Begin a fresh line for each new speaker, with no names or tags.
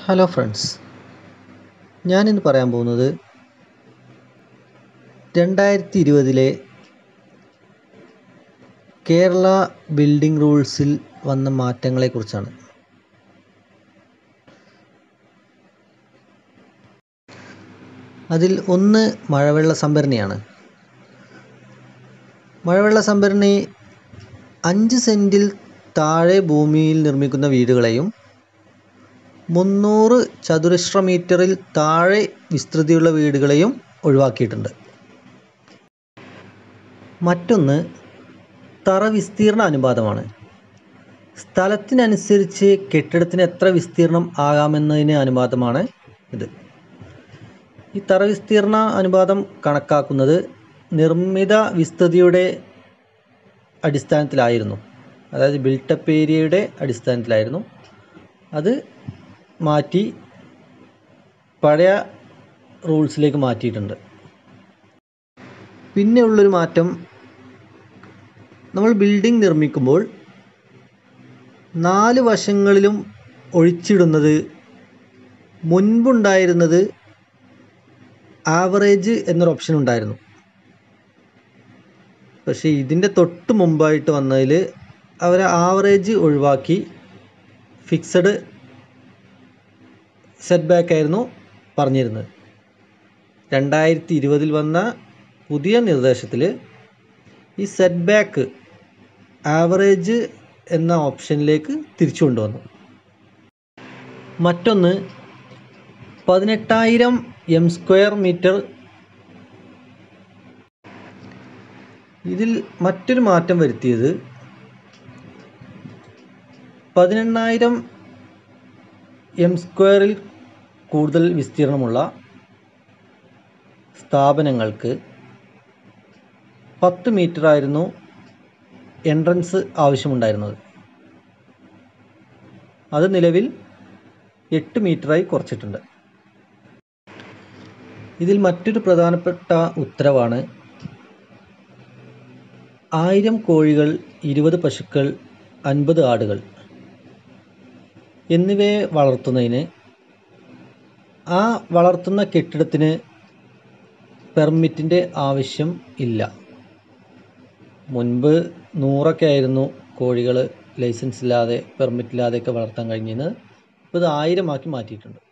hello friends ഞാനിന്ന് പറയാൻ പോകുന്നത് രണ്ടായിരത്തി ഇരുപതിലെ കേരള ബിൽഡിംഗ് റൂൾസിൽ വന്ന മാറ്റങ്ങളെക്കുറിച്ചാണ് അതിൽ ഒന്ന് മഴവെള്ള സംഭരണിയാണ് മഴവെള്ള സംഭരണി അഞ്ച് സെൻറ്റിൽ താഴെ ഭൂമിയിൽ നിർമ്മിക്കുന്ന വീടുകളെയും മുന്നൂറ് ചതുരശ്ര മീറ്ററിൽ താഴെ വിസ്തൃതിയുള്ള വീടുകളെയും ഒഴിവാക്കിയിട്ടുണ്ട് മറ്റൊന്ന് തറ വിസ്തീർണ അനുപാതമാണ് സ്ഥലത്തിനനുസരിച്ച് കെട്ടിടത്തിന് എത്ര വിസ്തീർണം ആകാമെന്നതിന് അനുപാതമാണ് ഇത് ഈ തറ വിസ്തീർണ അനുപാതം കണക്കാക്കുന്നത് നിർമ്മിത വിസ്തൃതിയുടെ അടിസ്ഥാനത്തിലായിരുന്നു അതായത് ബിൽട്ടപ്പ് ഏരിയയുടെ അടിസ്ഥാനത്തിലായിരുന്നു അത് മാറ്റി പഴയ റൂൾസിലേക്ക് മാറ്റിയിട്ടുണ്ട് പിന്നെ ഉള്ളൊരു മാറ്റം നമ്മൾ ബിൽഡിംഗ് നിർമ്മിക്കുമ്പോൾ നാല് വശങ്ങളിലും ഒഴിച്ചിടുന്നത് മുൻപുണ്ടായിരുന്നത് ആവറേജ് എന്നൊരു ഓപ്ഷൻ ഉണ്ടായിരുന്നു പക്ഷേ ഇതിൻ്റെ തൊട്ട് മുമ്പായിട്ട് വന്നതിൽ അവർ ആവറേജ് ഒഴിവാക്കി ഫിക്സഡ് സെറ്റ് ബാക്ക് ആയിരുന്നു പറഞ്ഞിരുന്നത് രണ്ടായിരത്തി ഇരുപതിൽ വന്ന പുതിയ നിർദ്ദേശത്തിൽ ഈ സെറ്റ് ബാക്ക് ആവറേജ് എന്ന ഓപ്ഷനിലേക്ക് തിരിച്ചു കൊണ്ടുവന്നു മറ്റൊന്ന് പതിനെട്ടായിരം എം സ്ക്വയർ മീറ്റർ ഇതിൽ മറ്റൊരു മാറ്റം വരുത്തിയത് പതിനെണ്ണായിരം എം സ്ക്വയറിൽ കൂടുതൽ വിസ്തീർണമുള്ള സ്ഥാപനങ്ങൾക്ക് പത്ത് മീറ്റർ ആയിരുന്നു എൻട്രൻസ് ആവശ്യമുണ്ടായിരുന്നത് അത് നിലവിൽ എട്ട് മീറ്ററായി കുറച്ചിട്ടുണ്ട് ഇതിൽ മറ്റൊരു പ്രധാനപ്പെട്ട ഉത്തരവാണ് ആയിരം കോഴികൾ ഇരുപത് പശുക്കൾ അൻപത് ആടുകൾ എന്നിവയെ വളർത്തുന്നതിന് ആ വളർത്തുന്ന കെട്ടിടത്തിന് പെർമിറ്റിൻ്റെ ആവശ്യം ഇല്ല മുൻപ് നൂറൊക്കെ ആയിരുന്നു കോഴികൾ ലൈസൻസ് ഇല്ലാതെ പെർമിറ്റ് ഇല്ലാതെയൊക്കെ വളർത്താൻ കഴിഞ്ഞിരുന്നത് ഇപ്പോൾ ഇത് ആയിരമാക്കി മാറ്റിയിട്ടുണ്ട്